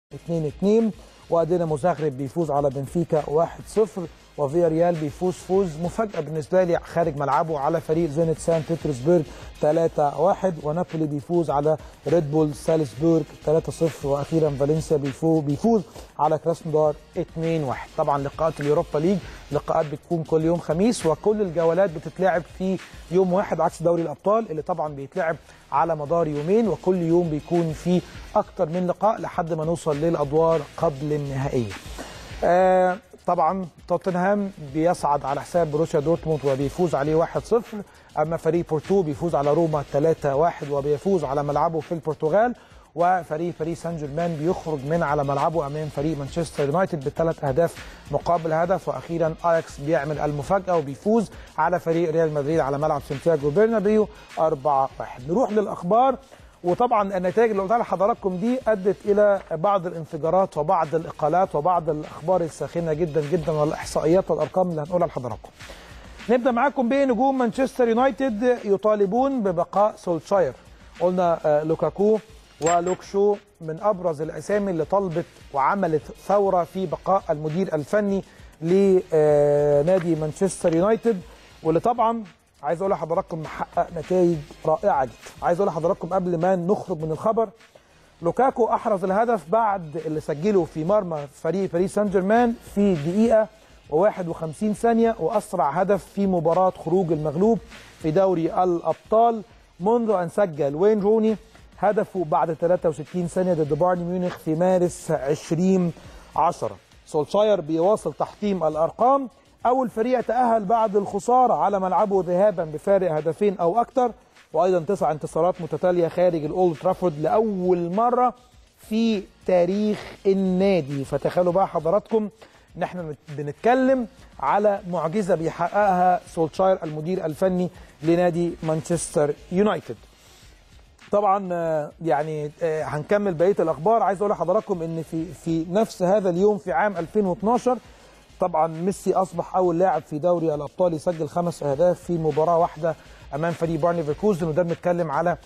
2-2 ودينامو زاغرب بيفوز على بنفيكا 1-0 وفيا ريال بيفوز فوز مفاجاه بالنسبه لي خارج ملعبه على فريق زينت سان بطرسبرغ 3-1 ونابولي بيفوز على ريد بول سالزبورغ 3-0 واخيرا فالنسيا بيفوز بيفوز على كراسنودار 2-1 طبعا لقاءات اليوروبا ليج لقاءات بتكون كل يوم خميس وكل الجولات بتتلعب في يوم واحد عكس دوري الابطال اللي طبعا بيتلعب على مدار يومين وكل يوم بيكون فيه اكتر من لقاء لحد ما نوصل للادوار قبل النهائيه آه طبعا توتنهام بيصعد على حساب بروسيا دورتموند وبيفوز عليه 1-0 اما فريق بورتو بيفوز على روما 3-1 وبيفوز على ملعبه في البرتغال وفريق باريس سان جيرمان بيخرج من على ملعبه امام فريق مانشستر يونايتد بثلاث اهداف مقابل هدف واخيرا اياكس بيعمل المفاجاه وبيفوز على فريق ريال مدريد على ملعب سانتياغو برنابيو 4-1 نروح للاخبار وطبعا النتائج اللي قلتها لحضراتكم دي ادت الى بعض الانفجارات وبعض الاقالات وبعض الاخبار الساخنه جدا جدا والاحصائيات والارقام اللي هنقولها لحضراتكم. نبدا معاكم بنجوم مانشستر يونايتد يطالبون ببقاء سولشاير. قلنا لوكاكو ولوكشو من ابرز الاسامي اللي طلبت وعملت ثوره في بقاء المدير الفني لنادي مانشستر يونايتد واللي طبعا عايز اقول لحضراتكم محقق نتائج رائعه جدا عايز اقول لحضراتكم قبل ما نخرج من الخبر لوكاكو احرز الهدف بعد اللي سجله في مرمى فريق باريس سان جيرمان في دقيقه و51 ثانيه واسرع هدف في مباراه خروج المغلوب في دوري الابطال منذ ان سجل وين روني هدفه بعد 63 ثانيه ضد بايرن ميونخ في مارس 2010 سولشاير بيواصل تحطيم الارقام اول فريق تاهل بعد الخساره على ملعبه ذهابا بفارق هدفين او اكثر وايضا تسع انتصارات متتاليه خارج الاولد ترافورد لاول مره في تاريخ النادي فتخيلوا بقى حضراتكم ان احنا بنتكلم على معجزه بيحققها سولشاير المدير الفني لنادي مانشستر يونايتد طبعا يعني هنكمل بقيه الاخبار عايز اقول لحضراتكم ان في في نفس هذا اليوم في عام 2012 طبعا ميسي اصبح اول لاعب في دوري الابطال يسجل خمس اهداف في مباراه واحده امام فريق بايرن ليفركوزن وده بنتكلم على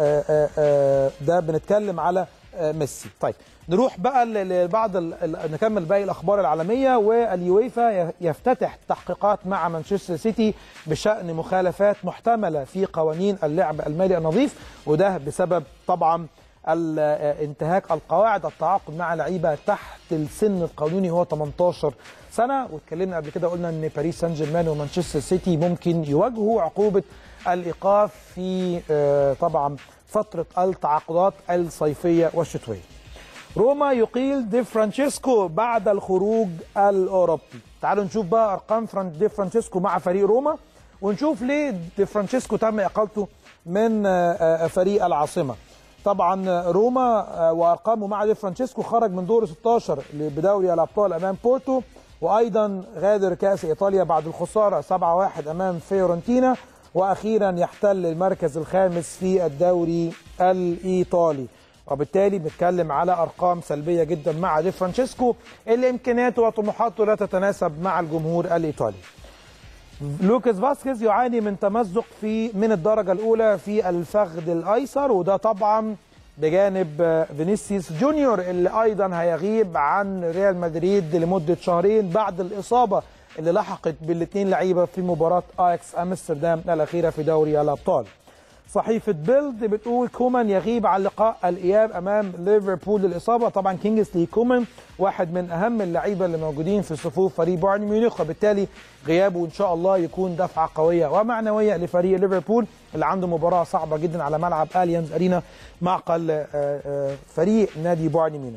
ده بنتكلم على ميسي طيب نروح بقى لبعض نكمل باقي الاخبار العالميه واليويفا يفتتح تحقيقات مع مانشستر سيتي بشان مخالفات محتمله في قوانين اللعب المالي النظيف وده بسبب طبعا انتهاك القواعد التعاقد مع لعيبه تحت السن القانوني هو 18 سنه واتكلمنا قبل كده قلنا ان باريس سان جيرمان ومانشستر سيتي ممكن يواجهوا عقوبه الايقاف في طبعا فتره التعاقدات الصيفيه والشتويه. روما يقيل دي فرانشيسكو بعد الخروج الاوروبي. تعالوا نشوف بقى ارقام دي فرانشيسكو مع فريق روما ونشوف ليه دي فرانشيسكو تم اقالته من فريق العاصمه. طبعا روما وارقامه مع دي فرانشيسكو خرج من دور 16 بدوري الابطال امام بورتو وايضا غادر كاس ايطاليا بعد الخساره 7-1 امام فيورنتينا واخيرا يحتل المركز الخامس في الدوري الايطالي وبالتالي بنتكلم على ارقام سلبيه جدا مع دي فرانشيسكو اللي امكانياته وطموحاته لا تتناسب مع الجمهور الايطالي لوكاس فاسكيز يعاني من تمزق في من الدرجة الأولى في الفخذ الأيسر وده طبعا بجانب فينيسيوس جونيور اللي أيضا هيغيب عن ريال مدريد لمدة شهرين بعد الإصابة اللي لحقت بالاثنين لعيبة في مباراة آيكس أمستردام الأخيرة في دوري الأبطال صحيفة بيلد بتقول كومان يغيب عن لقاء الإياب أمام ليفربول للإصابة طبعا كينجسلي كومان واحد من أهم اللعيبة اللي موجودين في صفوف فريق بايرن ميونخ وبالتالي غيابه إن شاء الله يكون دفعة قوية ومعنوية لفريق ليفربول اللي عنده مباراة صعبة جدا على ملعب أليانز أرينا معقل فريق نادي بايرن ميونخ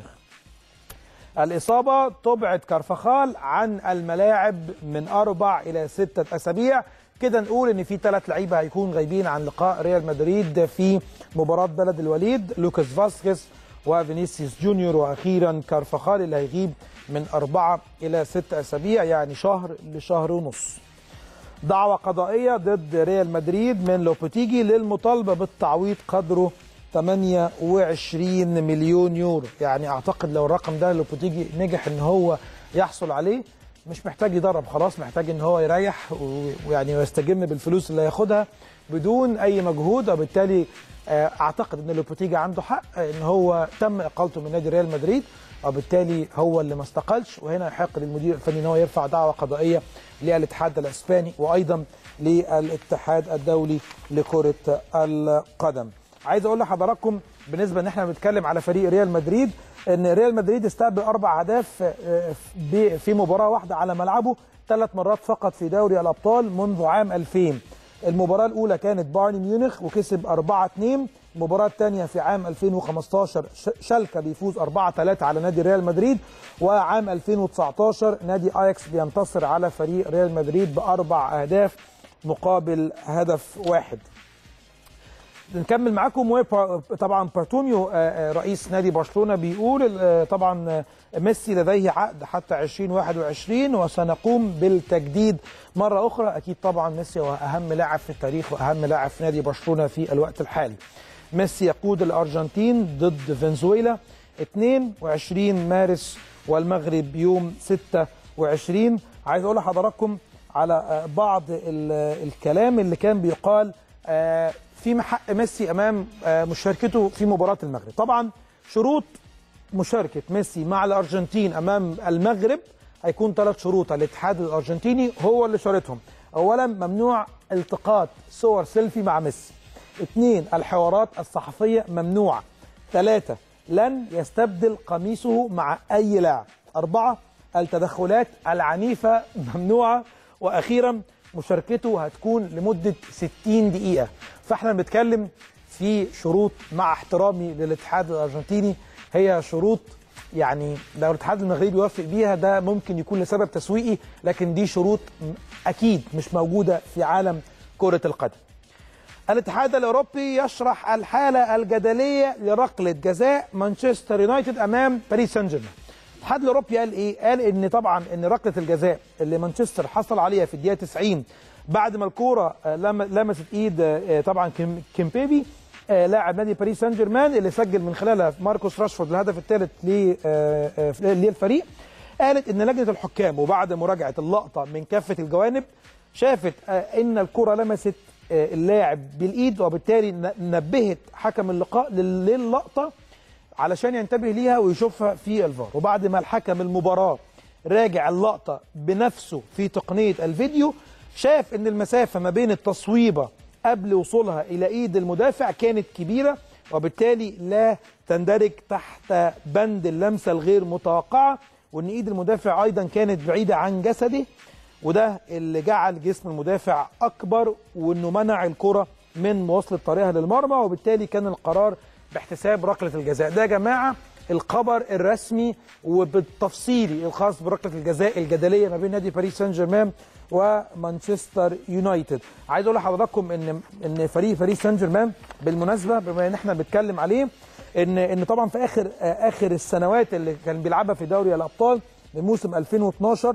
الإصابة تبعد كارفخال عن الملاعب من أربع إلى ستة أسابيع كده نقول ان في ثلاث لعيبه هيكون غايبين عن لقاء ريال مدريد في مباراه بلد الوليد لوكاس فاسكيز وفينيسيوس جونيور واخيرا كارفخال اللي هيغيب من اربعه الى ست اسابيع يعني شهر لشهر ونص. دعوه قضائيه ضد ريال مدريد من لوبوتيجي للمطالبه بالتعويض قدره 28 مليون يورو يعني اعتقد لو الرقم ده لوبوتيجي نجح ان هو يحصل عليه مش محتاج يدرب خلاص محتاج ان هو يريح ويعني ويستجم بالفلوس اللي هياخدها بدون اي مجهود وبالتالي اعتقد ان لوبوتيجي عنده حق ان هو تم اقالته من نادي ريال مدريد وبالتالي هو اللي ما استقالش وهنا يحق للمدير الفني ان هو يرفع دعوه قضائيه للاتحاد الاسباني وايضا للاتحاد الدولي لكره القدم. عايز اقول لحضراتكم بالنسبه ان احنا بنتكلم على فريق ريال مدريد ان ريال مدريد استقبل اربع اهداف في مباراه واحده على ملعبه ثلاث مرات فقط في دوري الابطال منذ عام 2000 المباراه الاولى كانت بايرن ميونخ وكسب 4 2 المباراه الثانيه في عام 2015 شالكا بيفوز 4 3 على نادي ريال مدريد وعام 2019 نادي اياكس بينتصر على فريق ريال مدريد باربع اهداف مقابل هدف واحد نكمل معاكم طبعا بارتوميو رئيس نادي برشلونه بيقول طبعا ميسي لديه عقد حتى 2021 وسنقوم بالتجديد مره اخرى اكيد طبعا ميسي هو اهم لاعب في التاريخ واهم لاعب في نادي برشلونه في الوقت الحالي ميسي يقود الارجنتين ضد فنزويلا 22 مارس والمغرب يوم 26 عايز اقول لحضراتكم على بعض الكلام اللي كان بيقال في حق ميسي امام مشاركته في مباراه المغرب طبعا شروط مشاركه ميسي مع الارجنتين امام المغرب هيكون ثلاث شروط الاتحاد الارجنتيني هو اللي شارطهم اولا ممنوع التقاط صور سيلفي مع ميسي اثنين الحوارات الصحفيه ممنوعه ثلاثه لن يستبدل قميصه مع اي لاعب اربعه التدخلات العنيفه ممنوعه واخيرا مشاركته هتكون لمده 60 دقيقه فاحنا بنتكلم في شروط مع احترامي للاتحاد الارجنتيني هي شروط يعني لو الاتحاد المغربي يوافق بيها ده ممكن يكون لسبب تسويقي لكن دي شروط اكيد مش موجوده في عالم كره القدم. الاتحاد الاوروبي يشرح الحاله الجدليه لركله جزاء مانشستر يونايتد امام باريس سان جيرمان. الاتحاد الاوروبي قال ايه؟ قال ان طبعا ان ركله الجزاء اللي مانشستر حصل عليها في الدقيقه 90 بعد ما الكوره لمست ايد طبعا كيمبيبي لاعب نادي باريس سان جيرمان اللي سجل من خلالها ماركوس راشفورد الهدف الثالث للفريق قالت ان لجنه الحكام وبعد مراجعه اللقطه من كافه الجوانب شافت ان الكره لمست اللاعب بالايد وبالتالي نبهت حكم اللقاء للقطه علشان ينتبه ليها ويشوفها في الفار وبعد ما الحكم المباراه راجع اللقطه بنفسه في تقنيه الفيديو شاف ان المسافه ما بين التصويبه قبل وصولها الى ايد المدافع كانت كبيره وبالتالي لا تندرج تحت بند اللمسه الغير متوقعه وان ايد المدافع ايضا كانت بعيده عن جسده وده اللي جعل جسم المدافع اكبر وانه منع الكره من مواصله طريقها للمرمى وبالتالي كان القرار باحتساب ركله الجزاء ده يا جماعه الخبر الرسمي وبالتفصيلي الخاص بركله الجزاء الجدليه ما بين نادي باريس سان جيرمان ومانشستر يونايتد عايز اقول لحضراتكم ان ان فريق باريس سان جيرمان بالمناسبه بما ان احنا بنتكلم عليه ان ان طبعا في اخر اخر السنوات اللي كان بيلعبها في دوري الابطال من موسم 2012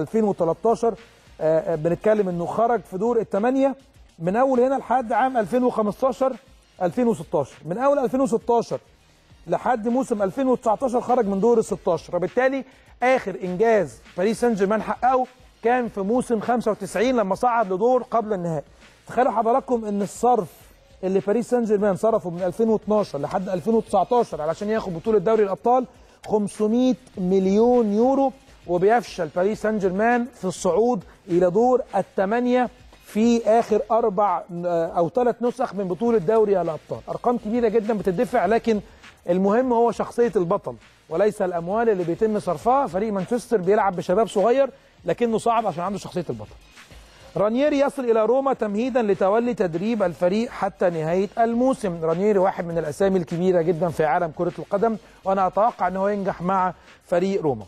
2013 بنتكلم انه خرج في دور الثمانيه من اول هنا لحد عام 2015 2016 من اول 2016 لحد موسم 2019 خرج من دور ال 16 وبالتالي اخر انجاز باريس سان جيرمان حققه كان في موسم 95 لما صعد لدور قبل النهائي تخيلوا حضراتكم ان الصرف اللي باريس سان جيرمان صرفه من 2012 لحد 2019 علشان ياخد بطوله دوري الابطال 500 مليون يورو وبيفشل باريس سان جيرمان في الصعود الى دور الثمانيه في اخر اربع او ثلاث نسخ من بطوله دوري الابطال ارقام كبيره جدا بتدفع لكن المهم هو شخصيه البطل وليس الاموال اللي بيتم صرفها فريق مانشستر بيلعب بشباب صغير لكنه صعب عشان عنده شخصيه البطل رانييري يصل الى روما تمهيدا لتولي تدريب الفريق حتى نهايه الموسم رانييري واحد من الاسامي الكبيره جدا في عالم كره القدم وانا اتوقع ان هو ينجح مع فريق روما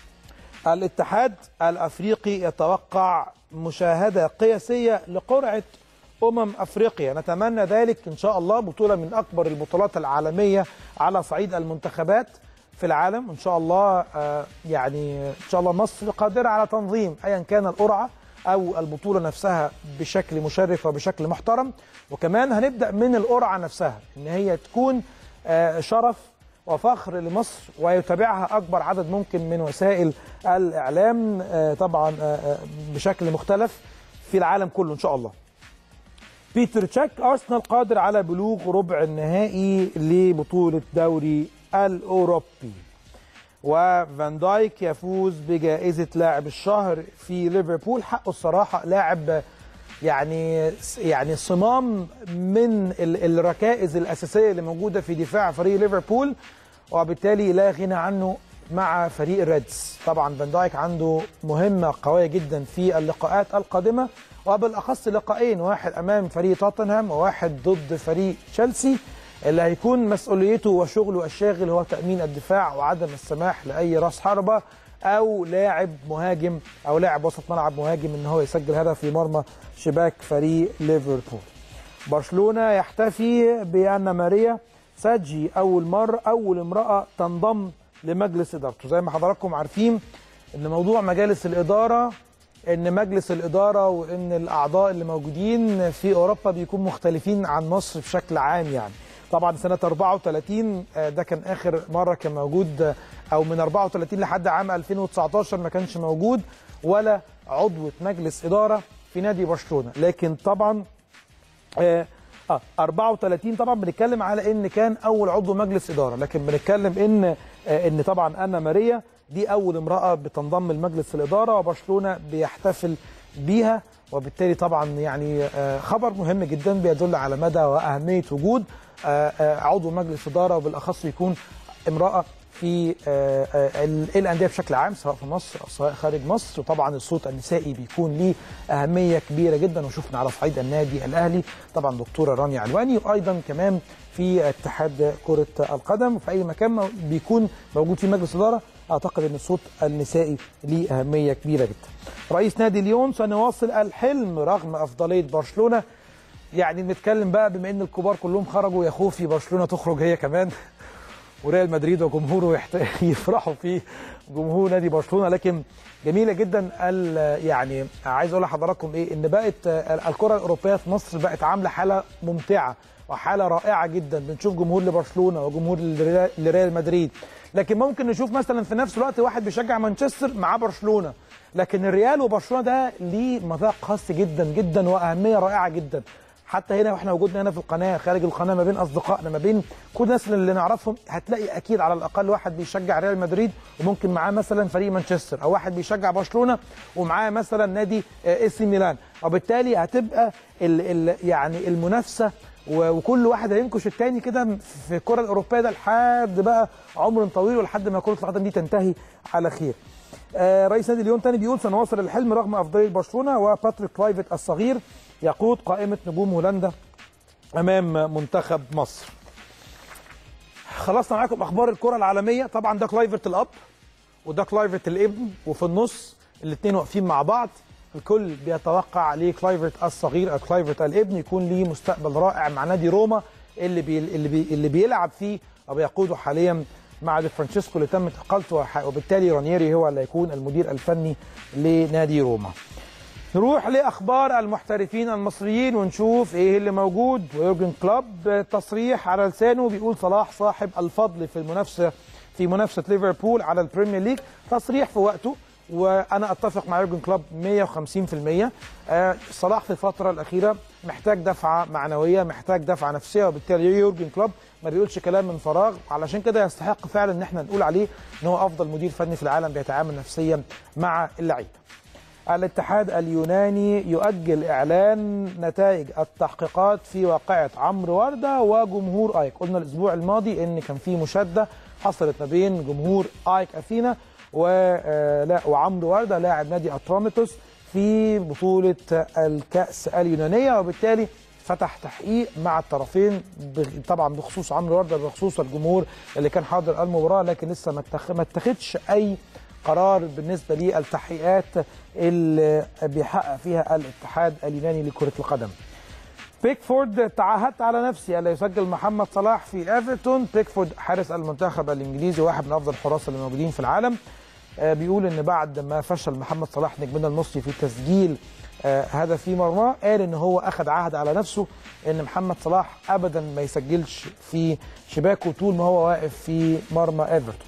الاتحاد الافريقي يتوقع مشاهده قياسيه لقرعه امم افريقيا نتمنى ذلك ان شاء الله بطوله من اكبر البطولات العالميه على صعيد المنتخبات في العالم ان شاء الله يعني ان شاء الله مصر قادره على تنظيم ايا كان القرعه او البطوله نفسها بشكل مشرف وبشكل محترم وكمان هنبدا من القرعه نفسها ان هي تكون شرف وفخر لمصر ويتابعها اكبر عدد ممكن من وسائل الاعلام طبعا بشكل مختلف في العالم كله ان شاء الله. بيتر تشاك ارسنال قادر على بلوغ ربع النهائي لبطوله دوري الاوروبي. وفان دايك يفوز بجائزة لاعب الشهر في ليفربول حقه الصراحة لاعب يعني يعني صمام من ال- الركائز الأساسية اللي موجودة في دفاع فريق ليفربول وبالتالي لا غنى عنه مع فريق الريدز طبعا فان دايك عنده مهمة قوية جدا في اللقاءات القادمة وبالأخص لقاءين واحد أمام فريق توتنهام وواحد ضد فريق تشيلسي اللي هيكون مسؤوليته وشغله الشاغل هو تأمين الدفاع وعدم السماح لأي راس حربة أو لاعب مهاجم أو لاعب وسط ملعب مهاجم إن هو يسجل هدف في مرمى شباك فريق ليفربول برشلونة يحتفي بأن ماريا ساجي أول مرة أول امرأة تنضم لمجلس إدارته زي ما حضراتكم عارفين إن موضوع مجالس الإدارة إن مجلس الإدارة وإن الأعضاء اللي موجودين في أوروبا بيكون مختلفين عن مصر بشكل عام يعني طبعا سنة 34 آه، ده كان آخر مرة كان موجود آه، أو من 34 لحد عام 2019 ما كانش موجود ولا عضوة مجلس إدارة في نادي برشلونة لكن طبعا آه آه 34 طبعا بنتكلم على ان كان اول عضو مجلس اداره لكن بنتكلم ان آه ان طبعا انا ماريا دي اول امراه بتنضم لمجلس الاداره وبرشلونه بيحتفل بيها وبالتالي طبعا يعني آه خبر مهم جدا بيدل على مدى واهميه وجود آه آه عضو مجلس اداره وبالاخص يكون امراه في آه، آه، ال- الانديه بشكل عام سواء في مصر او سواء خارج مصر وطبعا الصوت النسائي بيكون ليه اهميه كبيره جدا وشفنا على صعيد النادي الاهلي طبعا دكتوره رانيا علواني وايضا كمان في اتحاد كره القدم وفي اي مكان مو- بيكون موجود في مجلس اداره اعتقد ان الصوت النسائي ليه اهميه كبيره جدا. رئيس نادي ليون سنواصل الحلم رغم افضليه برشلونه يعني نتكلم بقى بما ان الكبار كلهم خرجوا يا خوفي برشلونه تخرج هي كمان وريال مدريد وجمهوره يحت- يفرحوا في جمهور نادي برشلونه لكن جميله جدا ال- يعني عايز اقول لحضراتكم ايه ان بقت آه، الكره الاوروبيه في مصر بقت عامله حاله ممتعه وحاله رائعه جدا بنشوف جمهور لبرشلونه وجمهور لريال- لريال مدريد لكن ممكن نشوف مثلا في نفس الوقت واحد بيشجع مانشستر مع برشلونه لكن الريال وبرشلونه ده ليه مذاق خاص جدا جدا واهميه رائعه جدا حتى هنا واحنا وجودنا هنا في القناه خارج القناه ما بين اصدقائنا ما بين كل الناس اللي نعرفهم هتلاقي اكيد على الاقل واحد بيشجع ريال مدريد وممكن معاه مثلا فريق مانشستر او واحد بيشجع برشلونه ومعاه مثلا نادي اي سي ميلان وبالتالي هتبقى ال ال يعني المنافسه و- وكل واحد هينكش التاني كده في الكره الاوروبيه ده لحد بقى عمر طويل ولحد ما كره القدم دي تنتهي على خير. آه، رئيس نادي ليون تاني بيقول سنواصل الحلم رغم افضليه برشلونه وباتريك كلايفت الصغير يقود قائمه نجوم هولندا امام منتخب مصر. خلصنا معاكم اخبار الكره العالميه طبعا ده كلايفرت الاب وده كلايفرت الابن وفي النص الاثنين واقفين مع بعض الكل بيتوقع لكلايفرت الصغير او كلايفرت الابن يكون ليه مستقبل رائع مع نادي روما اللي بي اللي, بي اللي بيلعب فيه او بيقوده حاليا مع دي فرانشيسكو اللي تمت اقالته وح- وبالتالي رانييري هو اللي هيكون المدير الفني لنادي روما. نروح لاخبار المحترفين المصريين ونشوف ايه اللي موجود ويورجن كلوب تصريح على لسانه بيقول صلاح صاحب الفضل في المنافسه في منافسه ليفربول على البريمير ليج تصريح في وقته وانا اتفق مع يورجن كلوب 150% آه، صلاح في الفتره الاخيره محتاج دفعه معنويه محتاج دفعه نفسيه وبالتالي يورجن كلوب ما بيقولش كلام من فراغ علشان كده يستحق فعلا ان احنا نقول عليه ان هو افضل مدير فني في العالم بيتعامل نفسيا مع اللعيبه الاتحاد اليوناني يؤجل اعلان نتائج التحقيقات في واقعه عمرو ورده وجمهور ايك قلنا الاسبوع الماضي ان كان في مشاده حصلت ما بين جمهور ايك اثينا و آه، لا وعمرو ورده لاعب نادي اتراميتوس في بطوله الكاس اليونانيه وبالتالي فتح تحقيق مع الطرفين بغ- طبعا بخصوص عمرو ورده بخصوص الجمهور اللي كان حاضر المباراه لكن لسه ما اتخ- ما اتخذش اي قرار بالنسبه للتحقيقات اللي بيحقق فيها الاتحاد اليوناني لكره القدم. بيكفورد تعهدت على نفسي الا يسجل محمد صلاح في ايفرتون، بيكفورد حارس المنتخب الانجليزي واحد من افضل الحراس اللي موجودين في العالم. آه، بيقول ان بعد ما فشل محمد صلاح نجمنا المصري في تسجيل آه، هدف في مرماه قال ان هو اخذ عهد على نفسه ان محمد صلاح ابدا ما يسجلش في شباكه طول ما هو واقف في مرمى ايفرتون.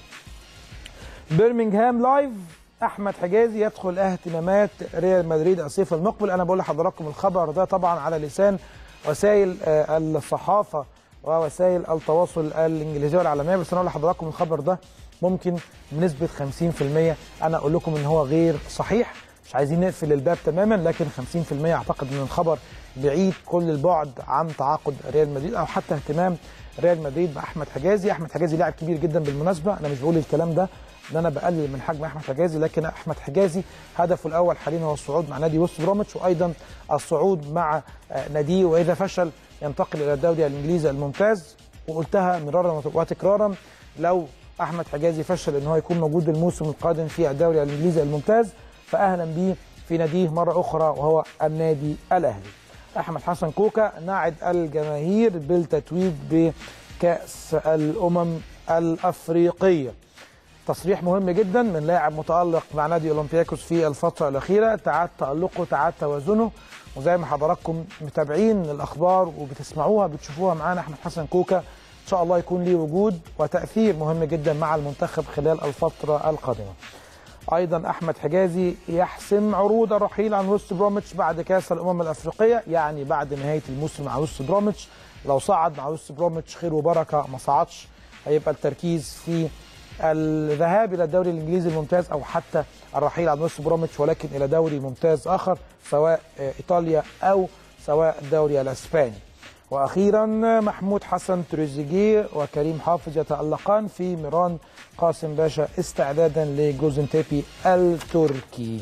بيرمنغهام لايف احمد حجازي يدخل اهتمامات ريال مدريد الصيف المقبل انا بقول لحضراتكم الخبر ده طبعا على لسان وسائل آه، الصحافه ووسائل التواصل الانجليزيه والعالميه بس انا اقول لحضراتكم الخبر ده ممكن بنسبه 50% انا اقول لكم ان هو غير صحيح مش عايزين نقفل الباب تماما لكن 50% اعتقد ان الخبر بعيد كل البعد عن تعاقد ريال مدريد او حتى اهتمام ريال مدريد باحمد حجازي، احمد حجازي لاعب كبير جدا بالمناسبه، انا مش بقول الكلام ده ان انا بقلل من حجم احمد حجازي لكن احمد حجازي هدفه الاول حاليا هو الصعود مع نادي وست بروميتش وايضا الصعود مع ناديه واذا فشل ينتقل الى الدوري الانجليزي الممتاز وقلتها مرارا وتكرارا لو احمد حجازي فشل ان هو يكون موجود الموسم القادم في الدوري الانجليزي الممتاز فاهلا به في ناديه مره اخرى وهو النادي الاهلي. احمد حسن كوكا نعد الجماهير بالتتويج بكاس الامم الافريقيه. تصريح مهم جدا من لاعب متالق مع نادي اولمبياكوس في الفتره الاخيره تعاد تالقه تعاد توازنه وزي ما حضراتكم متابعين الاخبار وبتسمعوها بتشوفوها معانا احمد حسن كوكا ان شاء الله يكون ليه وجود وتاثير مهم جدا مع المنتخب خلال الفتره القادمه. ايضا احمد حجازي يحسم عروض الرحيل عن وست بروميتش بعد كاس الامم الافريقيه يعني بعد نهايه الموسم مع وست بروميتش لو صعد مع وست بروميتش خير وبركه ما صعدش هيبقى التركيز في الذهاب الى الدوري الانجليزي الممتاز او حتى الرحيل عن وست بروميتش ولكن الى دوري ممتاز اخر سواء ايطاليا او سواء الدوري الاسباني. واخيرا محمود حسن تريزيجيه وكريم حافظ يتالقان في ميران قاسم باشا استعدادا لجوزنتيبي التركي.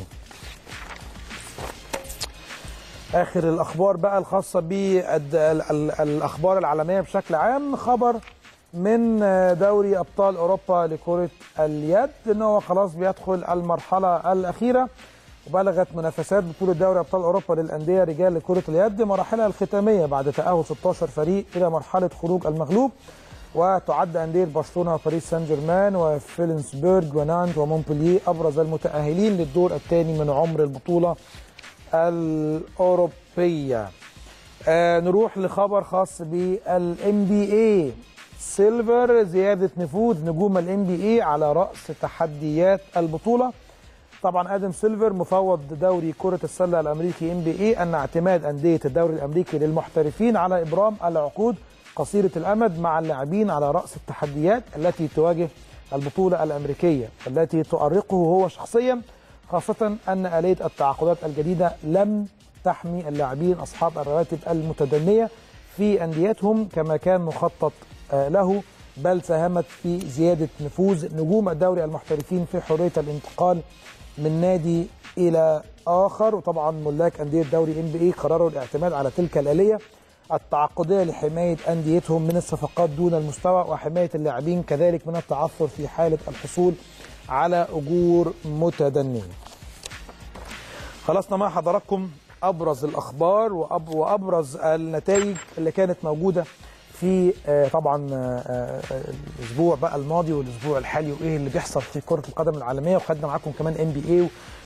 اخر الاخبار بقى الخاصه بالاخبار العالميه بشكل عام خبر من دوري ابطال اوروبا لكره اليد ان هو خلاص بيدخل المرحله الاخيره وبلغت منافسات بطوله دوري ابطال اوروبا للانديه رجال لكره اليد مراحلها الختاميه بعد تاهل 16 فريق الى مرحله خروج المغلوب وتعد انديه برشلونه وباريس سان جيرمان وفيلنسبرج ونانت ومونبولييه ابرز المتاهلين للدور الثاني من عمر البطوله الاوروبيه. آه نروح لخبر خاص بالام بي اي سيلفر زياده نفوذ نجوم الام بي اي على راس تحديات البطوله. طبعا ادم سيلفر مفوض دوري كره السله الامريكي ام بي اي ان اعتماد انديه الدوري الامريكي للمحترفين على ابرام العقود قصيره الامد مع اللاعبين على راس التحديات التي تواجه البطوله الامريكيه التي تؤرقه هو شخصيا خاصه ان اليه التعاقدات الجديده لم تحمي اللاعبين اصحاب الرواتب المتدنيه في انديتهم كما كان مخطط له بل ساهمت في زياده نفوذ نجوم الدوري المحترفين في حريه الانتقال من نادي الى اخر وطبعا ملاك انديه الدوري ام بي اي قرروا الاعتماد على تلك الاليه التعاقديه لحمايه انديتهم من الصفقات دون المستوى وحمايه اللاعبين كذلك من التعثر في حاله الحصول على اجور متدنيه. خلصنا مع حضراتكم ابرز الاخبار وابرز النتائج اللي كانت موجوده في طبعا الاسبوع بقى الماضي والاسبوع الحالي وايه اللي بيحصل في كره القدم العالميه وخدنا معاكم كمان ام بي اي